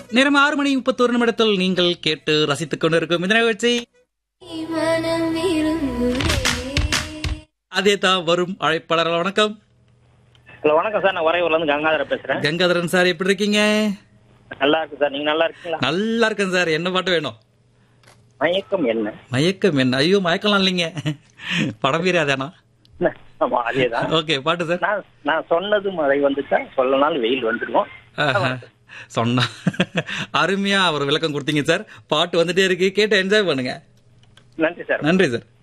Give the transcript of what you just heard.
நேரம் ஆறு மணி முப்பத்தோரு நிமிடத்தில் நீங்கள் கேட்டு ரசித்துக் கொண்டிருக்கும் இந்த நிகழ்ச்சி மனம் விரும்புதே அதே தான் வரும் அழைப்பாளர்கள் வணக்கம் ஹலோ வணக்கம் சார் நான் வரையூர்ல இருந்து கங்காதர பேசுறேன் கங்காதரன் சார் எப்படி இருக்கீங்க நல்லா இருக்கு சார் நீங்க நல்லா இருக்கீங்களா நல்லா இருக்கேன் சார் என்ன பாட்டு வேணும் மயக்கம் என்ன மயக்கம் என்ன ஐயோ மயக்கலாம் இல்லைங்க படம் பேரே அதானா ஆமா அதேதான் ஓகே பாட்டு சார் நான் நான் சொன்னது மழை வந்துச்சா சொல்லனாலும் வெயில் வந்துடுவோம் ஆஹா. சொன்னா அருமையா அவர் விளக்கம் கொடுத்தீங்க சார் பாட்டு வந்துட்டே இருக்கு கேட்டு என்ஜாய் பண்ணுங்க நன்றி சார் நன்றி சார்